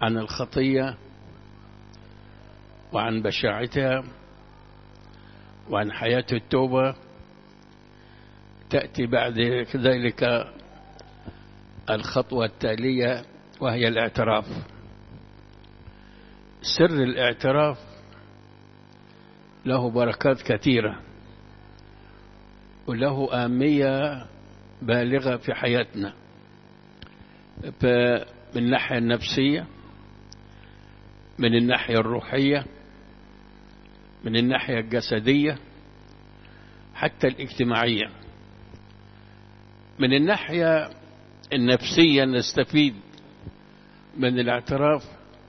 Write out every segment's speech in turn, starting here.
عن الخطية وعن بشاعتها وعن حياة التوبة تأتي بعد ذلك الخطوة التالية وهي الاعتراف سر الاعتراف له بركات كثيرة وله أهمية بالغة في حياتنا من الناحية النفسية من الناحية الروحية من الناحية الجسدية حتى الاجتماعية من الناحية النفسية نستفيد من الاعتراف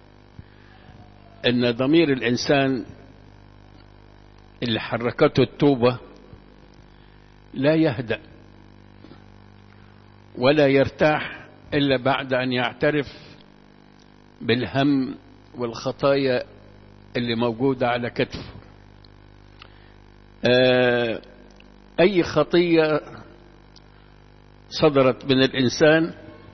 ان ضمير الانسان اللي حركته التوبة لا يهدأ ولا يرتاح إلا بعد أن يعترف بالهم والخطايا اللي موجودة على كتفه أي خطية صدرت من الإنسان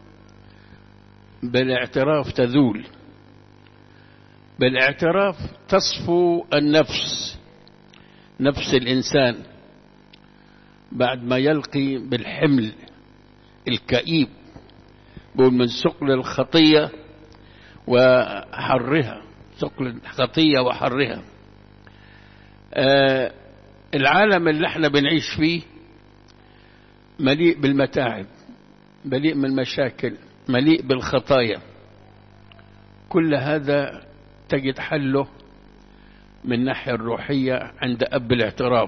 بالاعتراف تذول بالاعتراف تصفو النفس نفس الإنسان بعد ما يلقي بالحمل الكئيب بقول من ثقل الخطية وحرها ثقل الخطية وحرها آه العالم اللي احنا بنعيش فيه مليء بالمتاعب مليء من المشاكل مليء بالخطايا كل هذا تجد حله من الناحية الروحية عند أب الاعتراف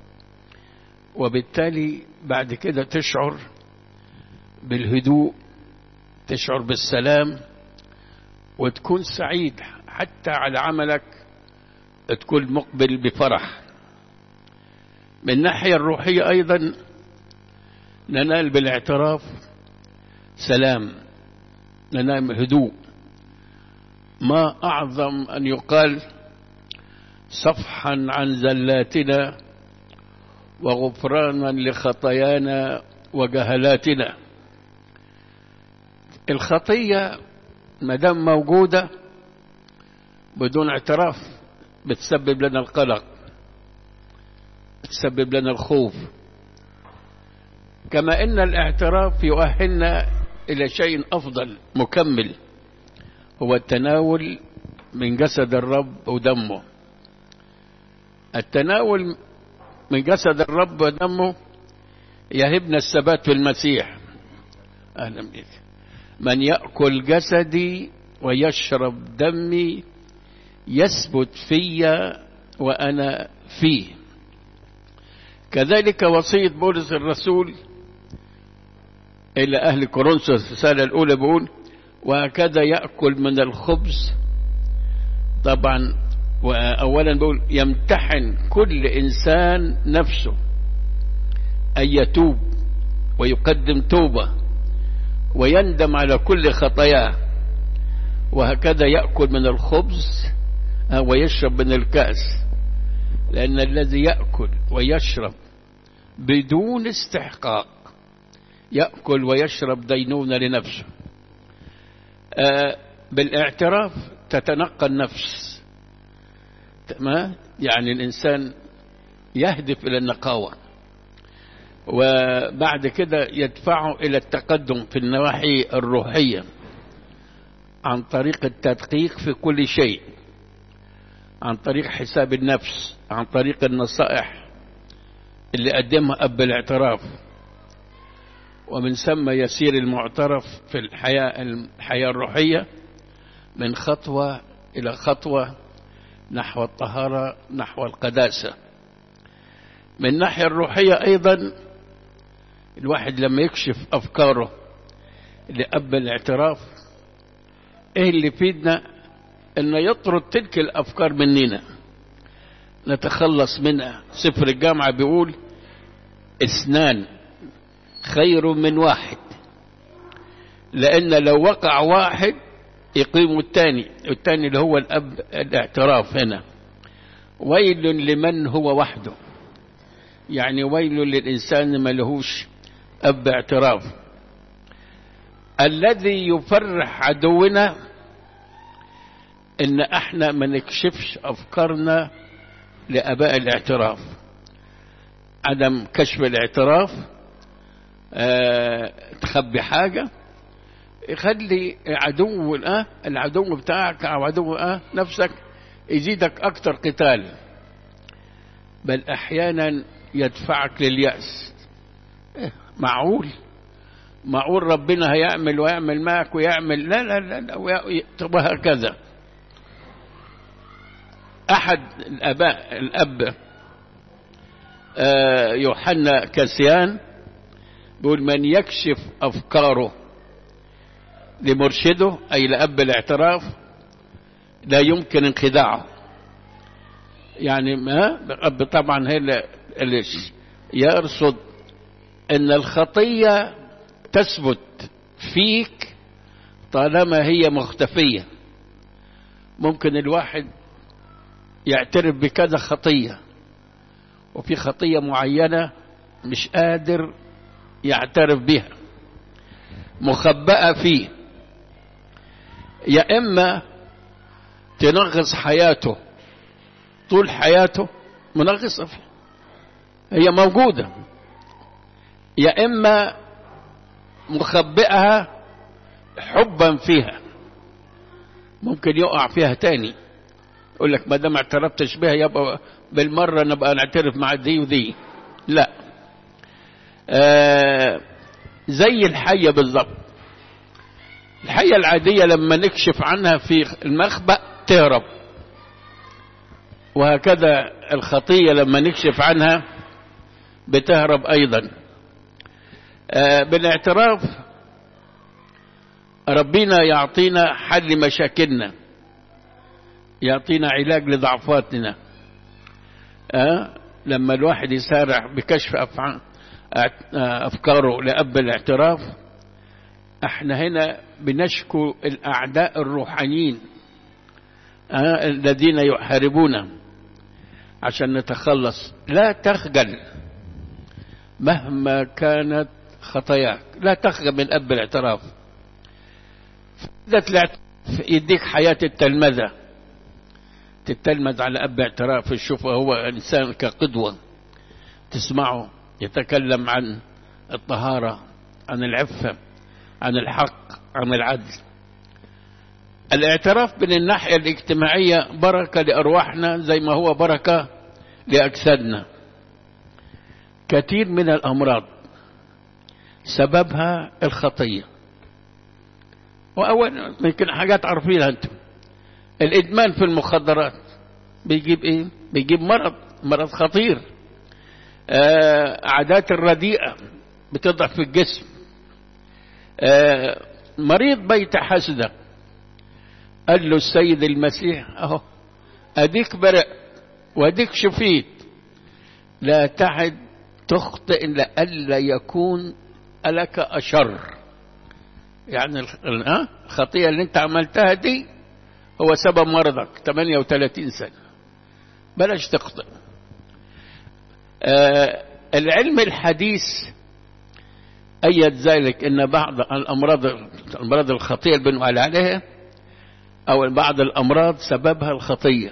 وبالتالي بعد كده تشعر بالهدوء تشعر بالسلام وتكون سعيد حتى على عملك تكون مقبل بفرح من الناحية الروحية أيضا ننال بالاعتراف سلام ننال هدوء ما أعظم أن يقال صفحا عن زلاتنا وغفرانا لخطايانا وجهلاتنا الخطية ما دام موجودة بدون اعتراف بتسبب لنا القلق بتسبب لنا الخوف كما ان الاعتراف يؤهلنا الى شيء افضل مكمل هو التناول من جسد الرب ودمه التناول من جسد الرب ودمه يهبنا الثبات في المسيح اهلا بك من ياكل جسدي ويشرب دمي يثبت في وانا فيه كذلك وصيه بولس الرسول الى اهل كورنثوس الرساله الاولى بيقول وهكذا ياكل من الخبز طبعا واولا بيقول يمتحن كل انسان نفسه ان يتوب ويقدم توبه ويندم على كل خطاياه وهكذا ياكل من الخبز ويشرب من الكاس لان الذي ياكل ويشرب بدون استحقاق ياكل ويشرب دينونه لنفسه بالاعتراف تتنقى النفس ما يعني الإنسان يهدف إلى النقاوة وبعد كده يدفعه إلى التقدم في النواحي الروحية عن طريق التدقيق في كل شيء عن طريق حساب النفس عن طريق النصائح اللي قدمها أب الاعتراف ومن ثم يسير المعترف في الحياة, الحياة الروحية من خطوة إلى خطوة نحو الطهارة نحو القداسة من الناحية الروحية أيضا الواحد لما يكشف أفكاره لأب الاعتراف إيه اللي فيدنا أنه يطرد تلك الأفكار مننا نتخلص منها سفر الجامعة بيقول اثنان خير من واحد لأن لو وقع واحد يقيم الثاني الثاني اللي هو الأب الاعتراف هنا ويل لمن هو وحده يعني ويل للإنسان ما لهوش أب اعتراف الذي يفرح عدونا ان احنا ما نكشفش افكارنا لاباء الاعتراف عدم كشف الاعتراف اه تخبي حاجة يخلي عدو اه العدو بتاعك او عدو اه نفسك يزيدك اكتر قتال بل احيانا يدفعك لليأس إيه معقول معقول ربنا هيعمل ويعمل معك ويعمل لا لا لا, لا وهكذا أحد الأباء الأب آه يوحنا كاسيان بيقول من يكشف أفكاره لمرشده أي لأب الاعتراف لا يمكن انخداعه يعني ما الأب طبعا هي اللي يرصد أن الخطية تثبت فيك طالما هي مختفية ممكن الواحد يعترف بكذا خطية وفي خطية معينة مش قادر يعترف بها مخبأة فيه يا إما تنغص حياته طول حياته منغصة فيه هي موجودة يا إما مخبئها حبا فيها ممكن يقع فيها تاني يقول لك ما دام اعترفتش بها يبقى بالمرة نبقى نعترف مع دي ودي لا آه زي الحية بالضبط الحية العادية لما نكشف عنها في المخبأ تهرب وهكذا الخطية لما نكشف عنها بتهرب أيضا آه بالاعتراف ربنا يعطينا حل مشاكلنا يعطينا علاج لضعفاتنا أه؟ لما الواحد يسارع بكشف أفكاره لأب الاعتراف احنا هنا بنشكو الأعداء الروحانيين أه؟ الذين يحاربونا عشان نتخلص لا تخجل مهما كانت خطاياك لا تخجل من أب الاعتراف يديك حياة التلمذة تتلمذ على أب اعتراف تشوفه هو إنسان كقدوة تسمعه يتكلم عن الطهارة عن العفة عن الحق عن العدل الاعتراف من الناحية الاجتماعية بركة لأرواحنا زي ما هو بركة لأجسادنا كثير من الأمراض سببها الخطية وأول يمكن حاجات عارفينها أنتم الإدمان في المخدرات بيجيب إيه؟ بيجيب مرض مرض خطير آه عادات الرديئة بتضعف في الجسم آه مريض بيت حسدة قال له السيد المسيح أهو أديك برئ وأديك شفيت لا تعد تخطئ لئلا يكون لك أشر يعني الخطية اللي انت عملتها دي هو سبب مرضك 38 سنة بلاش تخطئ آه العلم الحديث أيد ذلك أن بعض الأمراض الأمراض الخطية اللي بنقول عليها أو بعض الأمراض سببها الخطية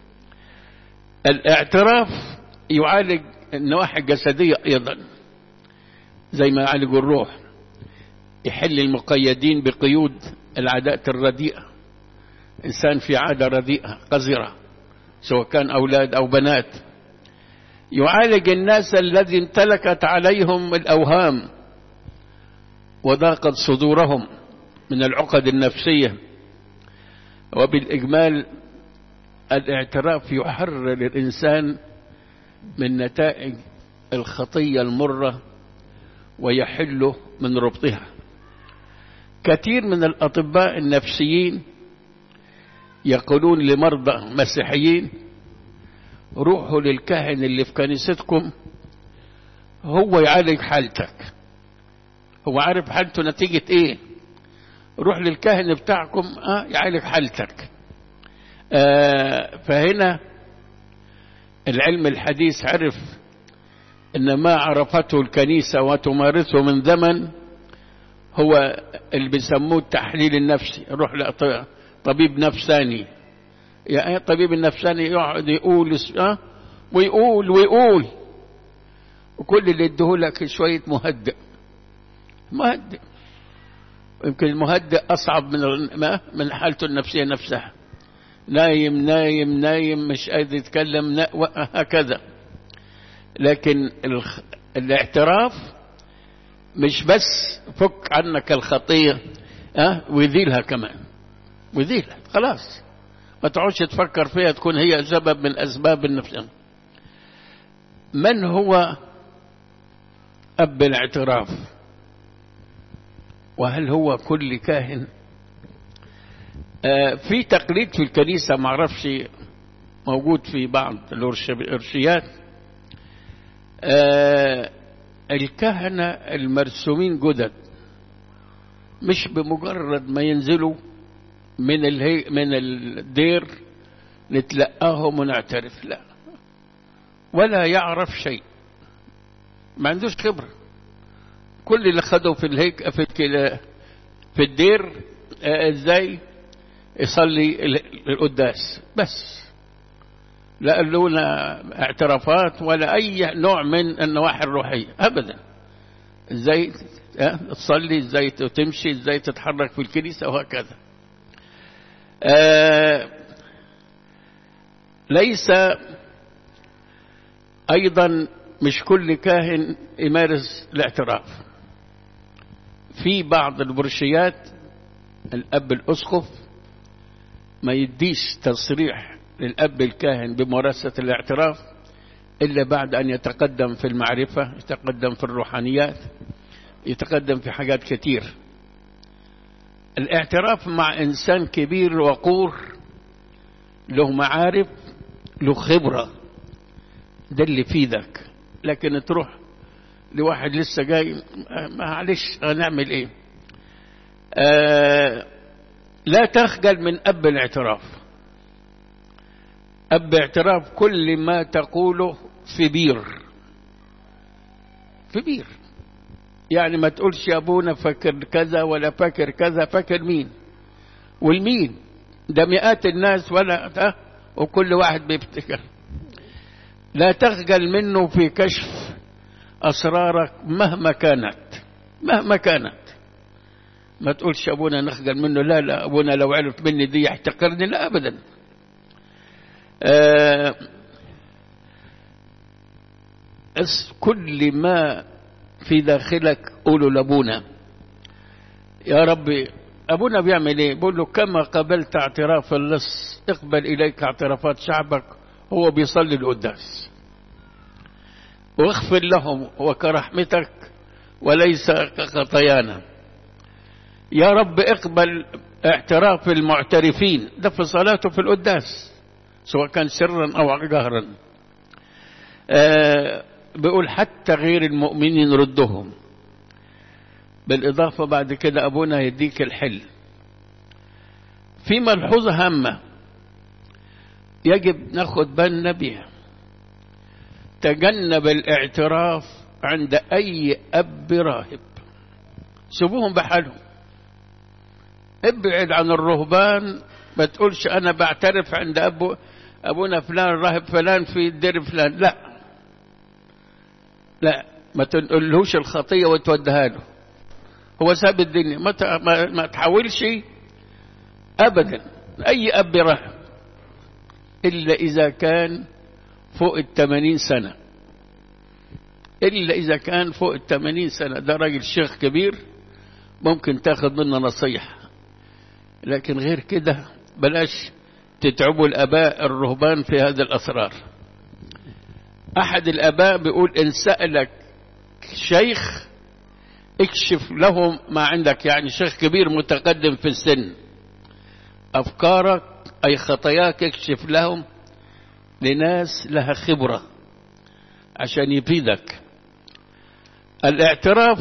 الاعتراف يعالج النواحي الجسدية أيضا زي ما يعالج الروح يحل المقيدين بقيود العادات الرديئة إنسان في عادة رديئة قذرة سواء كان أولاد أو بنات يعالج الناس الذي امتلكت عليهم الأوهام وضاقت صدورهم من العقد النفسية وبالإجمال الاعتراف يحرر الإنسان من نتائج الخطية المرة ويحله من ربطها كثير من الأطباء النفسيين يقولون لمرضى مسيحيين روحوا للكاهن اللي في كنيستكم هو يعالج حالتك هو عارف حالته نتيجة ايه روح للكاهن بتاعكم اه يعالج حالتك آه فهنا العلم الحديث عرف ان ما عرفته الكنيسة وتمارسه من زمن هو اللي بيسموه التحليل النفسي روح لطبيب نفساني يعني الطبيب النفساني يقعد يقول أه؟ ويقول ويقول وكل اللي ادهولك شوية مهدئ مهدئ يمكن المهدئ أصعب من من حالته النفسية نفسها نايم نايم نايم مش قادر يتكلم هكذا لكن الاعتراف مش بس فك عنك الخطية أه ويذيلها كمان ويذيلها خلاص ما تقعدش تفكر فيها تكون هي سبب من أسباب النفس من هو أب الاعتراف وهل هو كل كاهن آه في تقليد في الكنيسة معرفش موجود في بعض الأرشيات آه الكهنة المرسومين جدد مش بمجرد ما ينزلوا من الهي من الدير نتلقاهم ونعترف لا ولا يعرف شيء ما عندوش خبرة كل اللي خدوا في الهيك في في الدير آه ازاي يصلي القداس بس لا قالوا لنا اعترافات ولا اي نوع من النواحي الروحيه ابدا ازاي تصلي ازاي تمشي ازاي تتحرك في الكنيسه وهكذا آه ليس ايضا مش كل كاهن يمارس الاعتراف في بعض البرشيات الاب الاسقف ما يديش تصريح للأب الكاهن بممارسة الاعتراف إلا بعد أن يتقدم في المعرفة يتقدم في الروحانيات يتقدم في حاجات كتير الاعتراف مع إنسان كبير وقور له معارف له خبرة ده اللي في ذاك لكن تروح لواحد لسه جاي معلش هنعمل ايه آه لا تخجل من أب الاعتراف أب اعتراف كل ما تقوله في بير في بير يعني ما تقولش يا أبونا فاكر كذا ولا فاكر كذا فاكر مين والمين ده مئات الناس ولا أه وكل واحد بيفتكر لا تخجل منه في كشف أسرارك مهما كانت مهما كانت ما تقولش أبونا نخجل منه لا لا أبونا لو عرف مني دي يحتقرني لا أبدا آه كل ما في داخلك قولوا لأبونا يا ربي أبونا بيعمل إيه بقول له كما قبلت اعتراف اللص اقبل إليك اعترافات شعبك هو بيصلي القداس واغفر لهم وكرحمتك وليس كخطايانا يا رب اقبل اعتراف المعترفين ده في صلاته في القداس سواء كان سرا او جهرا آه بيقول حتى غير المؤمنين ردهم بالإضافة بعد كده أبونا يديك الحل في ملحوظة هامة يجب ناخد بالنا بيها تجنب الاعتراف عند أي أب راهب سيبوهم بحالهم ابعد عن الرهبان ما تقولش أنا بعترف عند أبو أبونا فلان راهب فلان في دير فلان لا لا ما تنقلهوش الخطية وتوديها له هو ساب الدنيا ما ما, ما تحاولش أبدا أي أب راهب إلا إذا كان فوق الثمانين سنة إلا إذا كان فوق الثمانين سنة ده راجل شيخ كبير ممكن تاخد منه نصيحة لكن غير كده بلاش تتعبوا الآباء الرهبان في هذه الأسرار أحد الآباء بيقول إن سألك شيخ اكشف لهم ما عندك يعني شيخ كبير متقدم في السن أفكارك أي خطاياك اكشف لهم لناس لها خبرة عشان يفيدك الاعتراف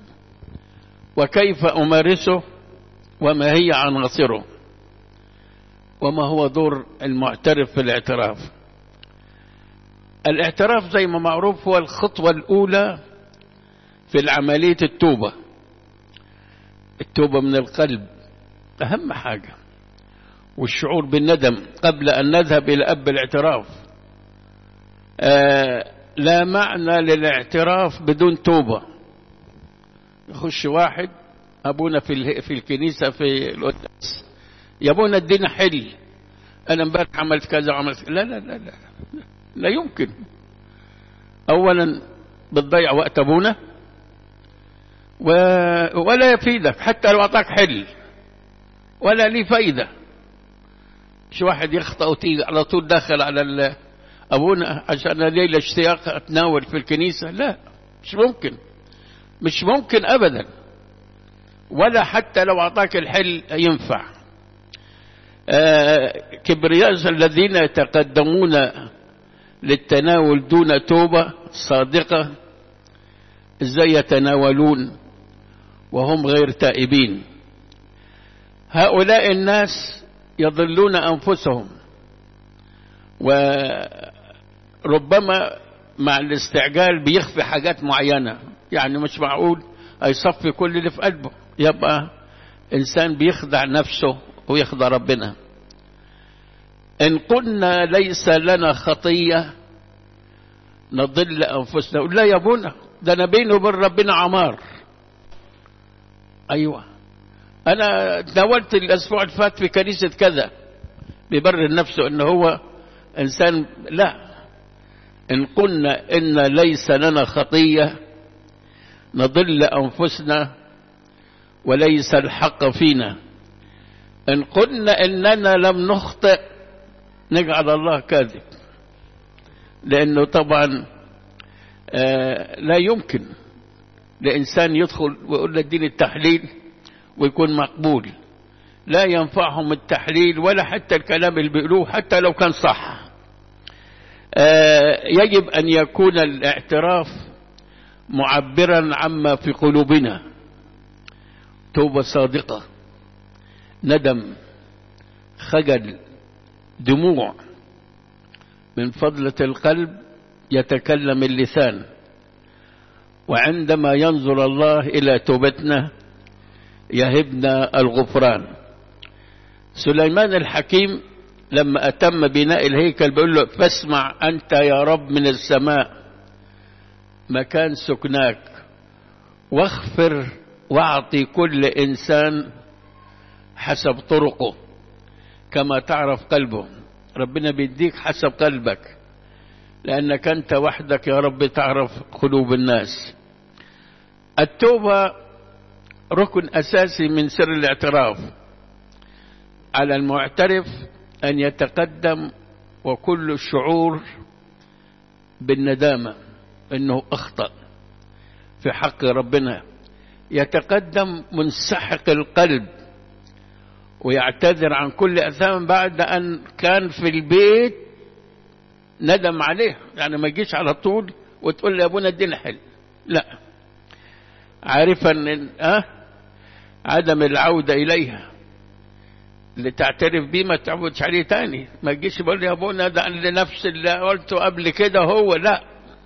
وكيف أمارسه وما هي عناصره وما هو دور المعترف في الاعتراف الاعتراف زي ما معروف هو الخطوة الأولى في عملية التوبة التوبة من القلب أهم حاجة والشعور بالندم قبل أن نذهب إلى أب الاعتراف آه لا معنى للاعتراف بدون توبة يخش واحد أبونا في, في الكنيسة في القداس يا أبونا ادينا حل أنا امبارح عملت كذا وعملت لا لا لا لا لا يمكن أولا بتضيع وقت أبونا و... ولا يفيدك حتى لو أعطاك حل ولا ليه فايدة مش واحد يخطأ وتيجي على طول داخل على ال... أبونا عشان ليلة اشتياق أتناول في الكنيسة لا مش ممكن مش ممكن أبدا ولا حتى لو أعطاك الحل ينفع آه كبرياء الذين يتقدمون للتناول دون توبة صادقة ازاي يتناولون وهم غير تائبين هؤلاء الناس يضلون أنفسهم وربما مع الاستعجال بيخفي حاجات معينة يعني مش معقول هيصفي كل اللي في قلبه يبقى إنسان بيخدع نفسه ويخدع ربنا إن قلنا ليس لنا خطية نضل أنفسنا لا يا ابونا ده أنا بيني وبين ربنا عمار أيوة أنا تناولت الأسبوع اللي فات في كنيسة كذا بيبرر نفسه إن هو إنسان لا إن قلنا إن ليس لنا خطية نضل أنفسنا وليس الحق فينا إن قلنا إننا لم نخطئ نجعل الله كاذب لأنه طبعا آه لا يمكن لإنسان يدخل ويقول له اديني التحليل ويكون مقبول لا ينفعهم التحليل ولا حتى الكلام اللي بيقولوه حتى لو كان صح آه يجب أن يكون الاعتراف معبرا عما في قلوبنا توبة صادقة ندم خجل دموع من فضلة القلب يتكلم اللسان وعندما ينظر الله إلى توبتنا يهبنا الغفران سليمان الحكيم لما أتم بناء الهيكل بيقول له فاسمع أنت يا رب من السماء مكان سكناك واغفر واعطي كل إنسان حسب طرقه كما تعرف قلبه ربنا بيديك حسب قلبك لأنك أنت وحدك يا رب تعرف قلوب الناس التوبة ركن أساسي من سر الاعتراف على المعترف أن يتقدم وكل الشعور بالندامة أنه أخطأ في حق ربنا يتقدم منسحق القلب ويعتذر عن كل أثام بعد أن كان في البيت ندم عليه يعني ما يجيش على طول وتقول لي يا ابونا ادينا حل لا عارفا ان أه عدم العودة إليها اللي تعترف بيه ما تعودش عليه تاني ما تجيش بقول يا ابونا ده لنفس اللي قلته قبل كده هو لا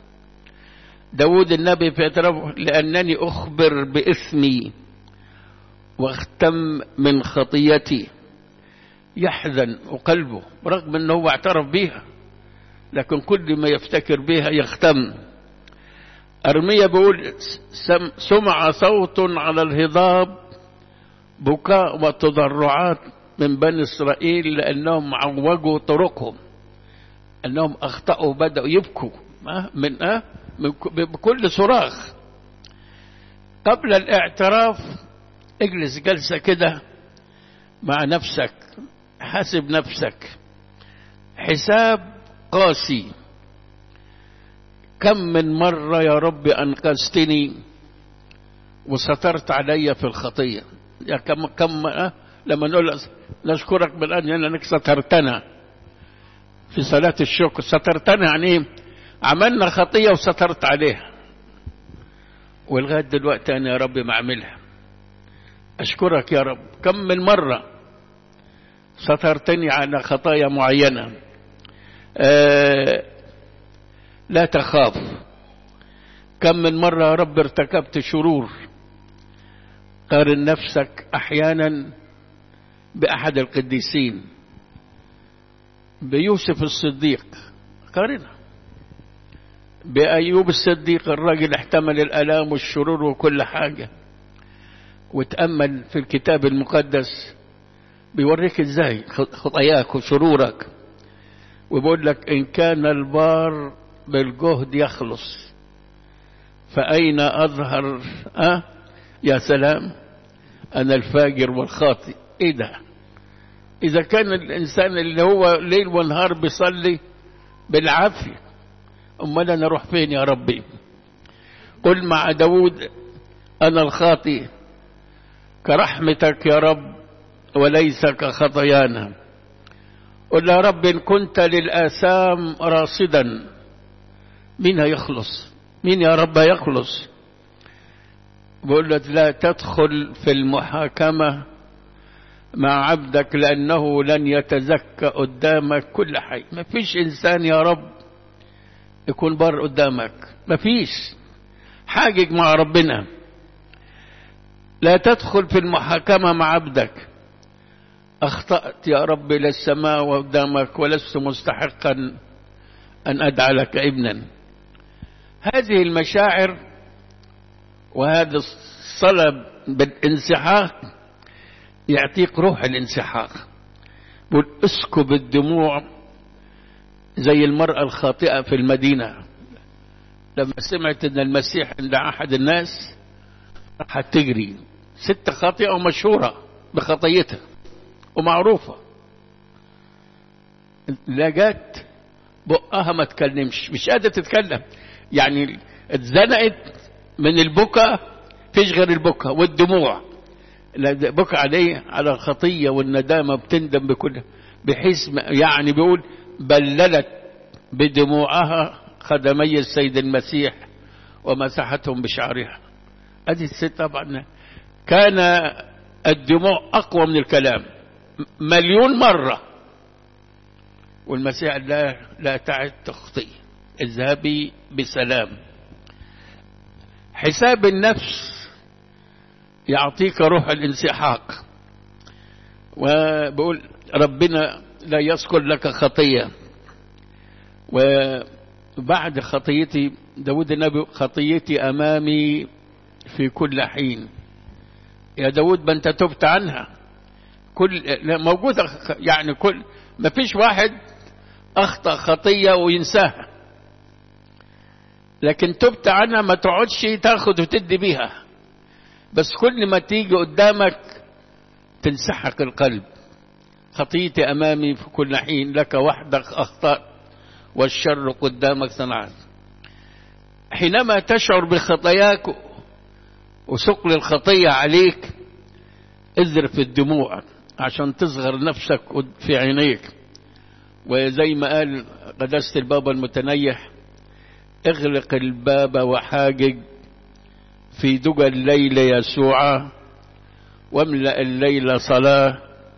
داود النبي في اعترافه لأنني أخبر بإثمي واختم من خطيتي يحزن وقلبه رغم أنه هو اعترف بها لكن كل ما يفتكر بها يختم أرمية بيقول سمع صوت على الهضاب بكاء وتضرعات من بني إسرائيل لأنهم عوجوا طرقهم أنهم أخطأوا بدأوا يبكوا من أه بكل صراخ قبل الاعتراف اجلس جلسة كده مع نفسك حاسب نفسك حساب قاسي كم من مرة يا رب أنقذتني وسترت علي في الخطية يا كم كم أه؟ لما نقول نشكرك من أجل أنك سترتنا في صلاة الشكر سترتنا يعني إيه؟ عملنا خطية وسترت عليها ولغاية دلوقتي أنا يا رب ما أعملها أشكرك يا رب كم من مرة سترتني على خطايا معينة آه لا تخاف كم من مرة يا رب ارتكبت شرور قارن نفسك أحيانا بأحد القديسين بيوسف الصديق قارنها بأيوب الصديق الراجل احتمل الألام والشرور وكل حاجة وتأمل في الكتاب المقدس بيوريك ازاي خطاياك وشرورك وبيقول لك إن كان البار بالجهد يخلص فأين أظهر أه يا سلام أنا الفاجر والخاطئ إيه ده إذا كان الإنسان اللي هو ليل ونهار بيصلي بالعافية أمال أنا أروح فين يا ربي قل مع داود أنا الخاطئ كرحمتك يا رب وليس كخطايانا قل يا رب إن كنت للآثام راصدا مين هيخلص مين يا رب هيخلص بقول له لا تدخل في المحاكمة مع عبدك لأنه لن يتزكى قدامك كل حي ما فيش إنسان يا رب يكون بر قدامك ما فيش حاجج مع ربنا لا تدخل في المحاكمة مع عبدك أخطأت يا رب إلى السماء وقدامك ولست مستحقا أن أدعى لك ابنا هذه المشاعر وهذا الصلب بالانسحاق يعطيك روح الانسحاق بقول اسكب الدموع زي المرأة الخاطئة في المدينة لما سمعت ان المسيح عند احد الناس راحت تجري ست خاطئة ومشهورة بخطيتها ومعروفة لا جت بقها ما تكلمش مش قادرة تتكلم يعني اتزنقت من البكا فيش غير البكا والدموع بكى عليه على الخطية والندامة بتندم بكل بحيث يعني بيقول بللت بدموعها خدمي السيد المسيح ومسحتهم بشعرها هذه الست طبعا كان الدموع أقوى من الكلام مليون مرة والمسيح لا لا تعد تخطئ اذهبي بسلام حساب النفس يعطيك روح الانسحاق وبقول ربنا لا يذكر لك خطية وبعد خطيتي داود النبي خطيتي أمامي في كل حين يا داود ما انت تبت عنها كل موجودة يعني كل ما فيش واحد أخطأ خطية وينساها لكن تبت عنها ما تقعدش تاخد وتدي بيها بس كل ما تيجي قدامك تنسحق القلب خطيتي أمامي في كل حين لك وحدك أخطأت والشر قدامك صنعت حينما تشعر بخطاياك وثقل الخطية عليك اذرف الدموع عشان تصغر نفسك في عينيك وزي ما قال قداسة البابا المتنيح اغلق الباب وحاجج في دجى الليل يسوع واملأ الليل صلاة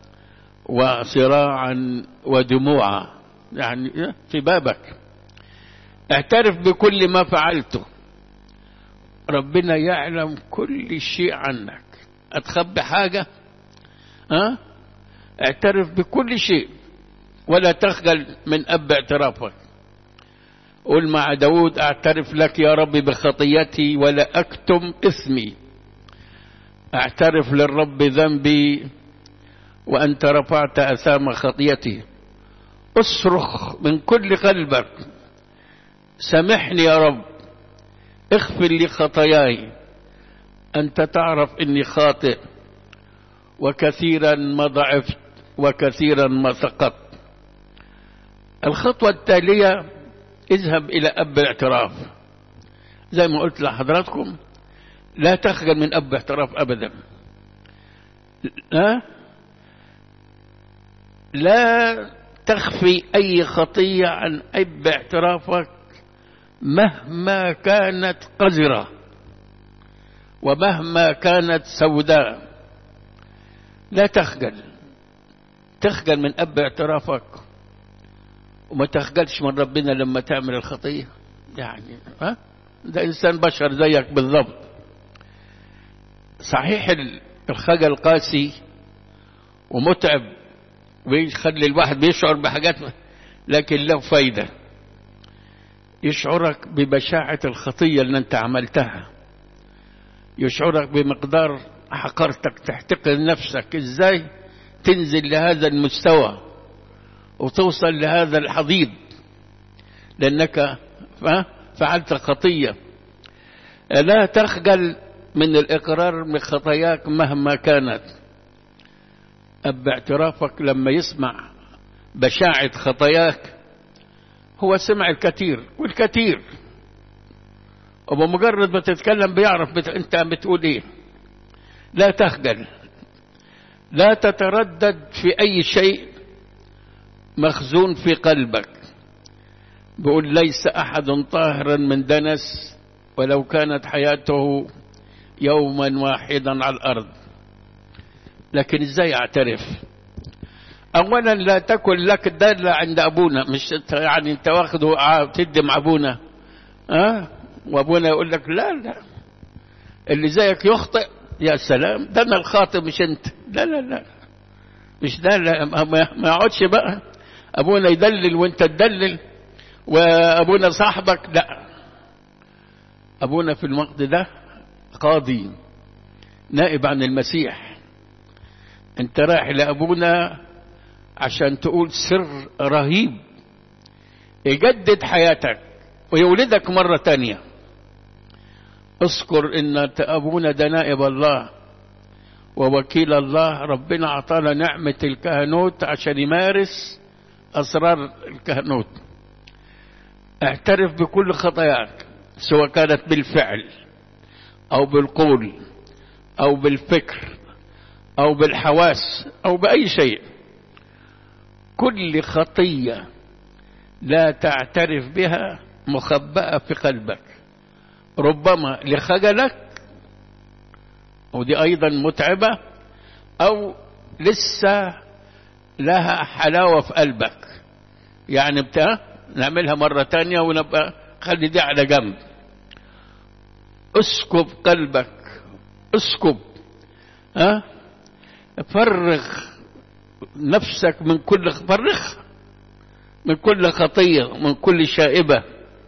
وصراعا ودموعا يعني في بابك اعترف بكل ما فعلته ربنا يعلم كل شيء عنك أتخبي حاجة أه؟ اعترف بكل شيء ولا تخجل من أب اعترافك قل مع داود اعترف لك يا رب بخطيتي ولا أكتم إثمي اعترف للرب ذنبي وأنت رفعت أثام خطيتي اصرخ من كل قلبك سامحني يا رب اغفر لي خطاياي أنت تعرف إني خاطئ وكثيرا ما ضعفت وكثيرا ما سقطت الخطوة التالية اذهب إلى أب الاعتراف زي ما قلت لحضراتكم لا تخجل من أب اعتراف أبدا لا لا تخفي أي خطية عن أب اعترافك مهما كانت قذرة ومهما كانت سوداء لا تخجل تخجل من أب اعترافك وما تخجلش من ربنا لما تعمل الخطية يعني ها ده إنسان بشر زيك بالضبط صحيح الخجل قاسي ومتعب ويخلي الواحد بيشعر بحاجات لكن له فايدة يشعرك ببشاعة الخطية اللي انت عملتها يشعرك بمقدار حقرتك تحتقر نفسك ازاي تنزل لهذا المستوى وتوصل لهذا الحضيض لأنك فعلت خطية لا تخجل من الإقرار بخطاياك مهما كانت أب اعترافك لما يسمع بشاعة خطاياك هو سمع الكثير والكثير وبمجرد ما تتكلم بيعرف بت... انت بتقول ايه لا تخجل لا تتردد في اي شيء مخزون في قلبك بيقول ليس احد طاهرا من دنس ولو كانت حياته يوما واحدا على الارض لكن ازاي اعترف اولا لا تكن لك دالة عند ابونا مش يعني انت واخده تدي مع ابونا ها وابونا يقول لك لا لا اللي زيك يخطئ يا سلام ده انا الخاطئ مش انت لا لا لا مش ده لا ما يقعدش بقى ابونا يدلل وانت تدلل وابونا صاحبك لا ابونا في الوقت ده قاضي نائب عن المسيح انت رايح لابونا عشان تقول سر رهيب يجدد حياتك ويولدك مرة تانية اذكر ان ابونا ده نائب الله ووكيل الله ربنا اعطانا نعمة الكهنوت عشان يمارس اسرار الكهنوت اعترف بكل خطاياك سواء كانت بالفعل او بالقول او بالفكر او بالحواس او باي شيء كل خطيه لا تعترف بها مخبأة في قلبك ربما لخجلك ودي أيضا متعبة أو لسه لها حلاوة في قلبك يعني بتاع نعملها مرة تانية ونبقى خلي دي على جنب اسكب قلبك اسكب ها فرغ نفسك من كل فرغ من كل خطية من كل شائبة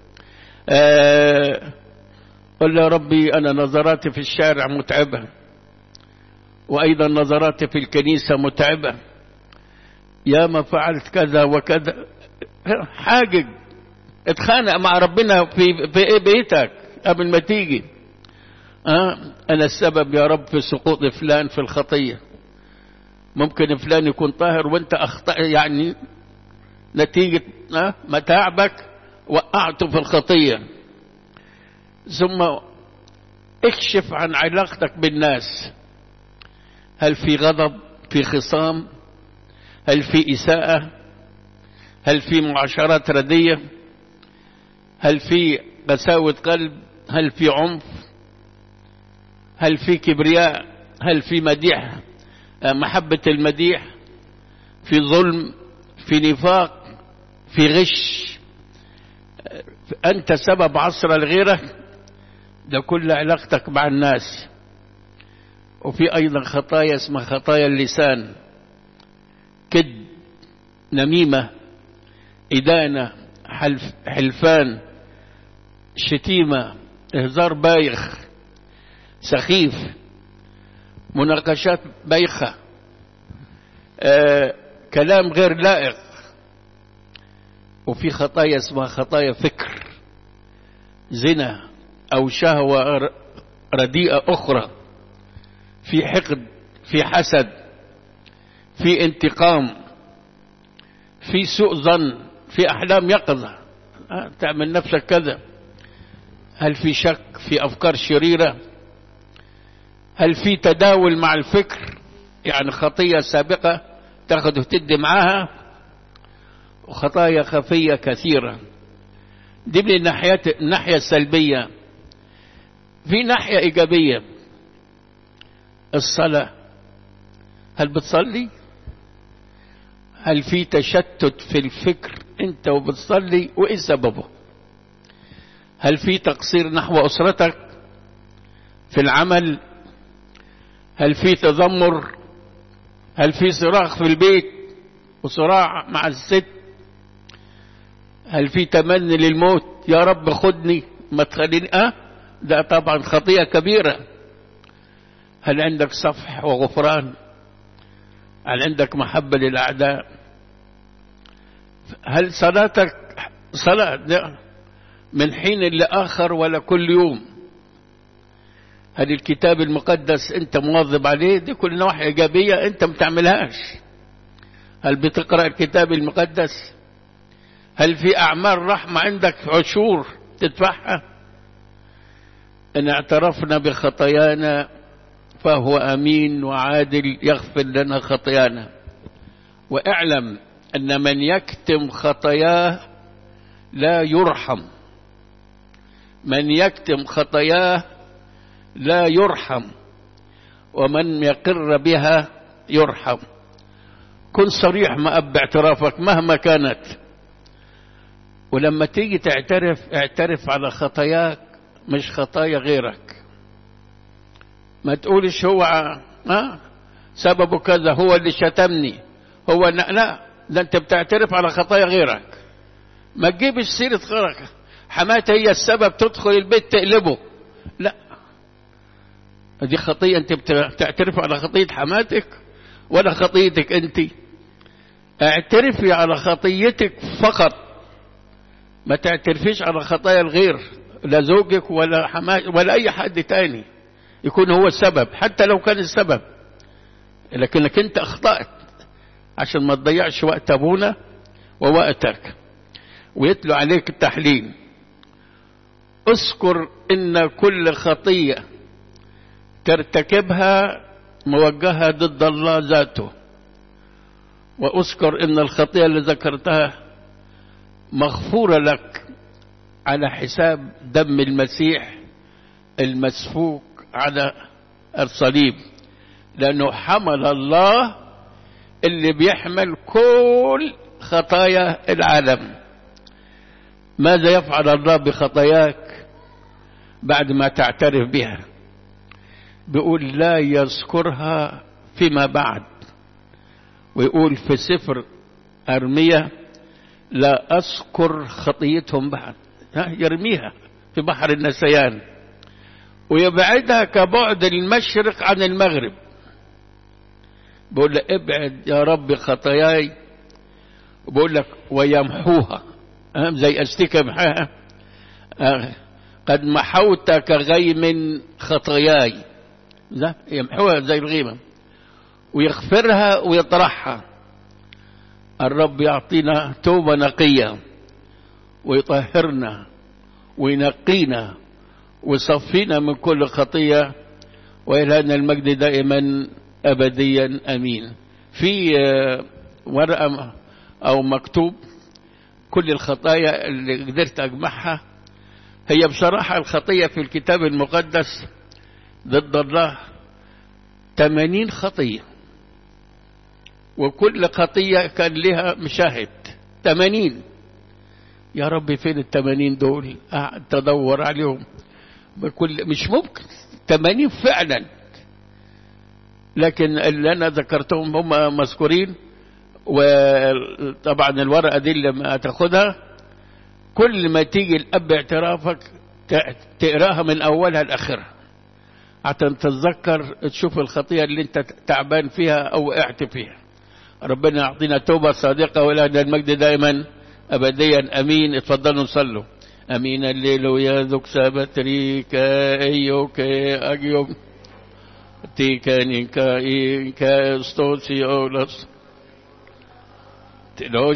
آه قل يا ربي أنا نظراتي في الشارع متعبة وأيضا نظراتي في الكنيسة متعبة يا ما فعلت كذا وكذا حاجج اتخانق مع ربنا في, في بيتك قبل ما تيجي آه أنا السبب يا رب في سقوط فلان في الخطية ممكن فلان يكون طاهر وانت أخطأ يعني نتيجة آه متاعبك وقعته في الخطية ثم اكشف عن علاقتك بالناس هل في غضب في خصام هل في إساءة هل في معاشرات ردية هل في قساوة قلب هل في عنف هل في كبرياء هل في مديح محبة المديح في ظلم في نفاق في غش أنت سبب عصر لغيرك ده كل علاقتك مع الناس وفي أيضا خطايا اسمها خطايا اللسان كذب نميمة إدانة حلف حلفان شتيمة إهزار بايخ سخيف مناقشات بايخة آه كلام غير لائق وفي خطايا اسمها خطايا فكر زنا أو شهوة رديئة أخرى في حقد في حسد في انتقام في سوء ظن في أحلام يقظة تعمل نفسك كذا هل في شك في أفكار شريرة هل في تداول مع الفكر يعني خطية سابقة تاخذ وتدي معاها وخطايا خفية كثيرة دي من الناحية الناحية السلبية في ناحية إيجابية الصلاة هل بتصلي هل في تشتت في الفكر انت وبتصلي وايه سببه هل في تقصير نحو اسرتك في العمل هل في تذمر هل في صراخ في البيت وصراع مع الست هل في تمني للموت يا رب خدني ما تخليني اه ده طبعا خطيئة كبيرة هل عندك صفح وغفران هل عندك محبة للأعداء هل صلاتك صلاة ده من حين لآخر ولا كل يوم هل الكتاب المقدس انت مواظب عليه دي كل نواحي ايجابيه انت ما بتعملهاش هل بتقرا الكتاب المقدس هل في اعمال رحمه عندك عشور تدفعها ان اعترفنا بخطايانا فهو امين وعادل يغفر لنا خطايانا واعلم ان من يكتم خطاياه لا يرحم من يكتم خطاياه لا يرحم ومن يقر بها يرحم كن صريح مع باعترافك مهما كانت ولما تيجي تعترف اعترف على خطاياك مش خطايا غيرك ما تقولش هو ها سببه كذا هو اللي شتمني هو لا, لا ده انت بتعترف على خطايا غيرك ما تجيبش سيرة غيرك حماتي هي السبب تدخل البيت تقلبه لا دي خطية انت بتعترف على خطية حماتك ولا خطيتك انت اعترفي على خطيتك فقط ما تعترفيش على خطايا الغير لا زوجك ولا حماتك ولا اي حد تاني يكون هو السبب حتى لو كان السبب لكنك انت اخطأت عشان ما تضيعش وقت ابونا ووقتك ويتلو عليك التحليل اذكر ان كل خطيه ترتكبها موجهة ضد الله ذاته وأذكر أن الخطيئة اللي ذكرتها مغفورة لك على حساب دم المسيح المسفوك على الصليب لأنه حمل الله اللي بيحمل كل خطايا العالم ماذا يفعل الله بخطاياك بعد ما تعترف بها بيقول لا يذكرها فيما بعد ويقول في سفر أرمية لا أذكر خطيتهم بعد يرميها في بحر النسيان ويبعدها كبعد المشرق عن المغرب بقول له ابعد يا رب خطاياي بقول لك ويمحوها زي استيكة محاها قد محوت كغيم خطاياي لا يمحوها زي الغيمة ويغفرها ويطرحها الرب يعطينا توبة نقية ويطهرنا وينقينا ويصفينا من كل خطية وإلهنا المجد دائما أبديا أمين في ورقة أو مكتوب كل الخطايا اللي قدرت أجمعها هي بصراحة الخطية في الكتاب المقدس ضد الله تمانين خطية وكل خطية كان لها مشاهد تمانين يا رب فين التمانين دول تدور عليهم بكل مش ممكن تمانين فعلا لكن اللي أنا ذكرتهم هم مذكورين وطبعا الورقة دي لما تاخدها كل ما تيجي الأب اعترافك تقراها من أولها لآخرها عشان تتذكر تشوف الخطيئة اللي انت تعبان فيها أو وقعت فيها ربنا يعطينا توبة صادقة ولهنا المجد دائما أبديا أمين اتفضلوا نصلوا أمين الليل يا ذوك سابتريكا أيوك أجيوم تيكا نيكا إيكا استوسي أولس